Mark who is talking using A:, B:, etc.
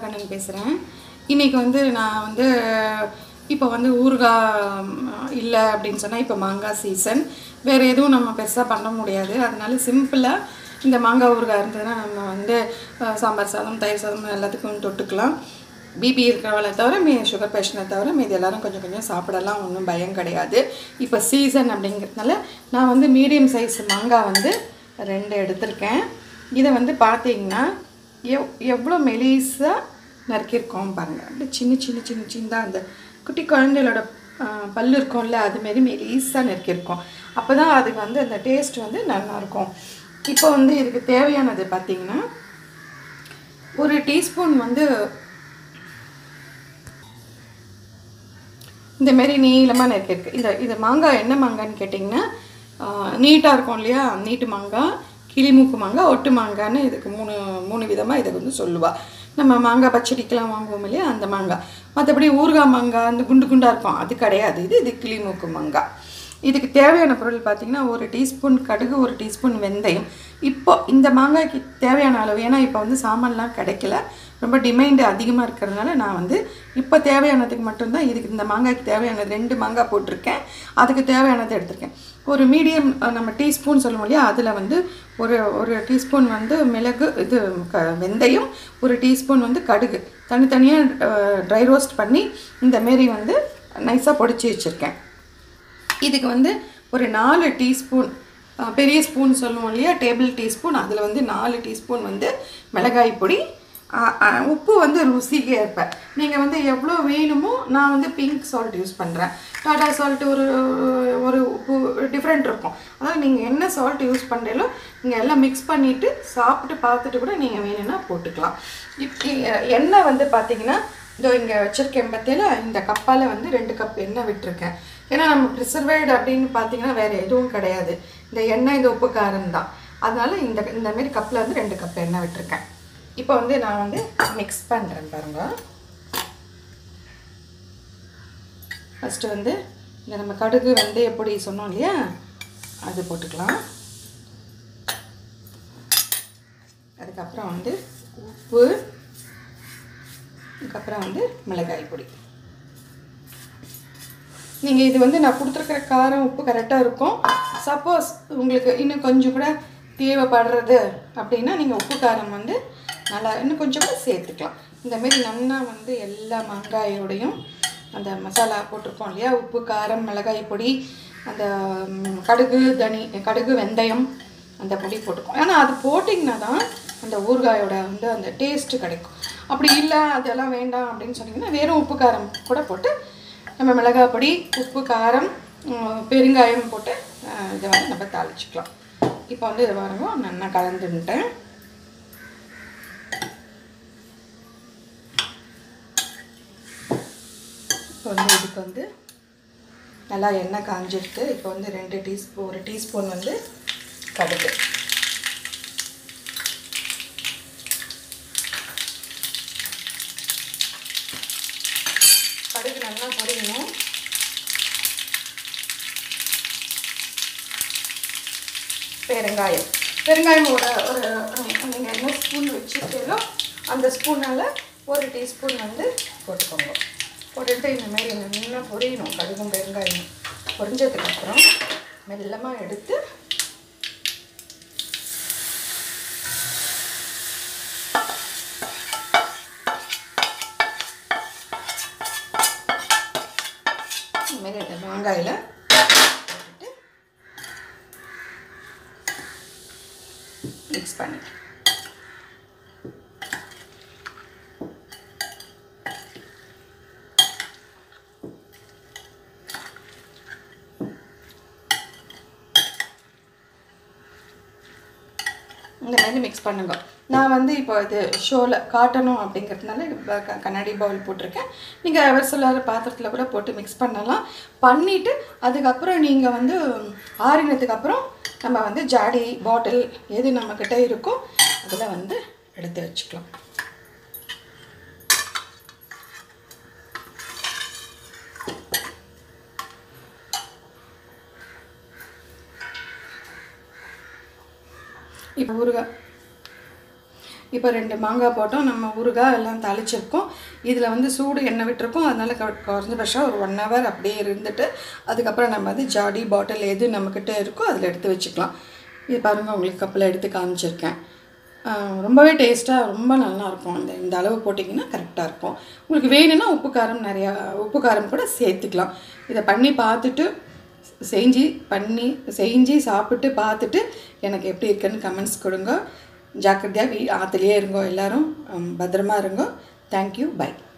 A: கண்ணன் பேசுகிறேன் இன்றைக்கி வந்து நான் வந்து இப்போ வந்து ஊறுகாய் இல்லை அப்படின்னு சொன்னால் இப்போ மாங்காய் சீசன் வேறு எதுவும் நம்ம பெருசாக பண்ண முடியாது அதனால சிம்பிளாக இந்த மாங்காய் ஊறுகாய் இருந்ததுன்னா நம்ம வந்து அஹ், சாம்பார் சாதம் தயிர் சாதம் எல்லாத்துக்கும் தொட்டுக்கலாம் பிபி இருக்கிறவளை தவிர மீ சுகர் பேஷண்ட்டை தவிர மீதி எல்லாரும் கொஞ்சம் கொஞ்சம் சாப்பிடலாம் ஒன்றும் பயம் கிடையாது இப்போ சீசன் அப்படிங்கிறதுனால நான் வந்து மீடியம் சைஸ் மாங்காய் வந்து ரெண்டு எடுத்திருக்கேன் இதை வந்து பார்த்தீங்கன்னா எவ் எவ்வளோ மெலிசாக நறுக்கியிருக்கோம் பாருங்கள் அப்படியே சின்ன சின்ன சின்ன சின்னதாக அந்த குட்டி குழந்தைகளோட ஆ, பல்லு இருக்கும்ல அதுமாரி மெலிசாக நறுக்கியிருக்கோம் அப்போ தான் அதுக்கு வந்து அந்த டேஸ்ட் வந்து நல்லாயிருக்கும் இப்போ வந்து இதுக்கு தேவையானது பார்த்தீங்கன்னா ஒரு டீஸ்பூன் வந்து இந்த மாரி நீளமாக நறுக்கியிருக்கு இந்த இது மாங்காய் என்ன மாங்கான்னு கேட்டிங்கன்னா நீட்டாக இருக்கும் இல்லையா நீட்டு மாங்காய் கிளிமூக்கு மாங்காய் ஒட்டு மாங்காய்னு இதுக்கு மூணு மூணு விதமாக இதை வந்து சொல்லுவாள் நம்ம மாங்காய் பச்சடிக்கெலாம் வாங்குவோம் இல்லையா அந்த மாங்காய் மற்றபடி ஊறுகாய் மாங்காய் அந்த குண்டு குண்டாக இருக்கும் அது கிடையாது இது இது கிளிமூக்கு மாங்காய் இதுக்கு தேவையான பொருள் பார்த்தீங்கன்னா ஒரு டீஸ்பூன் கடுகு ஒரு டீஸ்பூன் வெந்தயம் இப்போ இந்த மாங்காய்க்கு தேவையான அளவு ஏன்னா இப்போ வந்து சாமான்லாம் கிடைக்கல ரொம்ப டிமாண்டு அதிகமாக இருக்கிறதுனால நான் வந்து இப்போ தேவையானதுக்கு மட்டும்தான் இதுக்கு இந்த மாங்காய்க்கு தேவையானது ரெண்டு மாங்காய் போட்டிருக்கேன் அதுக்கு தேவையானதை எடுத்திருக்கேன் ஒரு மீடியம் நம்ம டீஸ்பூன் சொல்லுவோம் இல்லையா அதில் வந்து ஒரு ஒரு டீஸ்பூன் வந்து மிளகு இது க வெந்தயம் ஒரு டீஸ்பூன் வந்து கடுகு தனித்தனியாக ட்ரை ரோஸ்ட் பண்ணி இந்த மாரி வந்து நைஸாக பொடிச்சு வச்சுருக்கேன் இதுக்கு வந்து ஒரு நாலு டீஸ்பூன் அஹ், பெரிய ஸ்பூன் சொல்லுவோம் இல்லையா டேபிள் டீஸ்பூன் அதில் வந்து நாலு டீஸ்பூன் வந்து மிளகாய் பொடி அஹ், அஹ், உப்பு வந்து ருசிக்கு ஏற்ப நீங்கள் வந்து எவ்வளோ வேணுமோ நான் வந்து பிங்க் சால்ட் யூஸ் பண்ணுறேன் டாடா சால்ட் ஒரு ஒரு உப்பு டிஃப்ரெண்ட் இருக்கும் அதாவது நீங்கள் என்ன சால்ட் யூஸ் பண்ணுறீங்களோ நீங்கள் எல்லாம் மிக்ஸ் பண்ணிவிட்டு சாப்பிட்டு பார்த்துட்டு கூட நீங்கள் வேணும்னா போட்டுக்கலாம் இப் எண்ணெய் வந்து பார்த்தீங்கன்னா இதோ இங்கே வச்சுருக்கேன் பற்றியில் இந்த கப்பால் வந்து ரெண்டு கப் எண்ணெய் விட்டுருக்கேன் ஏன்னா நம்ம ப்ரிசர்வேட் அப்படின்னு பார்த்தீங்கன்னா வேறு எதுவும் கிடையாது இந்த எண்ணெய் இந்த உப்பு காரம் தான் அதனால இந்த இந்த மாதிரி கப்பில் வந்து ரெண்டு கப் எண்ணெய் விட்டுருக்கேன் இப்போ வந்து நான் வந்து மிக்ஸ் பண்ணுறேன் பாருங்க ஃபஸ்ட்டு வந்து இந்த நம்ம கடுகு வந்து எப்படி சொன்னோம் இல்லையா அது போட்டுக்கலாம் அதுக்கப்புறம் வந்து உப்பு அதுக்கப்புறம் வந்து மிளகாய் பொடி நீங்கள் இது வந்து நான் கொடுத்துருக்குற காரம் உப்பு கரெக்டாக இருக்கும் சப்போஸ் உங்களுக்கு இன்னும் கொஞ்சம் கூட தேவைப்படுறது அப்படின்னா நீங்கள் உப்பு காரம் வந்து நல்லா இன்னும் கொஞ்சம் கூட சேர்த்துக்கலாம் இந்த மாதிரி நல்லா வந்து எல்லா மாங்காயோடையும் அந்த மசாலா போட்டிருக்கோம் இல்லையா உப்பு காரம் மிளகாய் பொடி அந்த ம், கடுகு தனி கடுகு வெந்தயம் அந்த பொடி போட்டுக்கோம் ஏன்னா அது போட்டிங்கன்னா தான் அந்த ஊறுகாயோட வந்து அந்த டேஸ்ட்டு கிடைக்கும் அப்படி இல்லை அதெல்லாம் வேண்டாம் அப்படின்னு சொன்னீங்கன்னா வெறும் உப்பு காரம் கூட போட்டு நம்ம மிளகாய் பொடி உப்பு காரம் உம், பெருங்காயம் போட்டு அஹ், இதை வந்து நம்ம தாளிச்சுக்கலாம் இப்போ வந்து இதை பாருங்க நல்லா கலந்துட்டேன் இப்போ வந்து இதுக்கு வந்து நல்லா எண்ணெய் காஞ்சிருக்கு இப்போ வந்து ரெண்டு டீஸ்பூன் ஒரு டீஸ்பூன் வந்து கடுகு கடுகு நல்லா பொரியணும் பெருங்காயம் பெருங்காயம் ஒரு ஒரு நீங்கள் என்ன ஸ்பூன் வச்சுருக்கீங்களோ அந்த ஸ்பூனால் ஒரு டீஸ்பூன் வந்து போட்டுக்கோங்க போட்டுட்டு இந்த மாதிரி நல்லா பொரியணும் கடுகும் பெருங்காயம் பொரிஞ்சதுக்கப்புறம் மெல்லமாக எடுத்து இந்த மாதிரி இந்த மாங்காயில் போட்டுட்டு மிக்ஸ் பண்ணிட்டு இந்த மாதிரி மிக்ஸ் பண்ணுங்க நான் வந்து இப்போ இது ஷோவில் காட்டணும் அப்படிங்கிறதுனால இப்ப க- கண்ணாடி பவுல் போட்டிருக்கேன் நீங்கள் எவர் சொல்லாத பாத்திரத்தில் கூட போட்டு மிக்ஸ் பண்ணலாம் பண்ணிவிட்டு அதுக்கப்புறம் நீங்கள் வந்து ஆறினதுக்கு அப்புறம் நம்ம வந்து ஜாடி பாட்டில் எது நம்மக்கிட்ட இருக்கோ அதில் வந்து எடுத்து வச்சுக்கலாம் இப்போ ஊறுகாய் இப்போ ரெண்டு மாங்காய் போட்டோம் நம்ம ஊறுகாய் எல்லாம் தாளிச்சிருக்கோம் இதில் வந்து சூடு எண்ணெய் விட்டுருக்கோம் அதனால் க குறைஞ்சபட்சம் ஒரு ஒன் ஹவர் அப்படியே இருந்துட்டு அதுக்கப்புறம் நம்ம வந்து ஜாடி பாட்டில் எது நம்மக்கிட்ட இருக்கோ அதில் எடுத்து வச்சுக்கலாம் இது பாருங்கள் உங்களுக்கு கப்பில் எடுத்து காமிச்சிருக்கேன் ஆஹ் ரொம்பவே டேஸ்ட்டாக ரொம்ப நல்லா இருக்கும் இந்த இந்த அளவு போட்டிங்கன்னா கரெக்டாக இருக்கும் உங்களுக்கு வேணும்னா உப்பு காரம் நிறையா உப்பு காரம் கூட சேர்த்துக்கலாம் இதை பண்ணி பார்த்துட்டு செஞ்சு பண்ணி செஞ்சு சாப்பிட்டு பார்த்துட்டு எனக்கு எப்படி இருக்குன்னு கமெண்ட்ஸ் கொடுங்க ஜாக்கிரதையாக வீ ஆற்றுலேயே இருங்கோ எல்லாரும் ஹம், பத்திரமா இருங்கோ தேங்க்யூ பை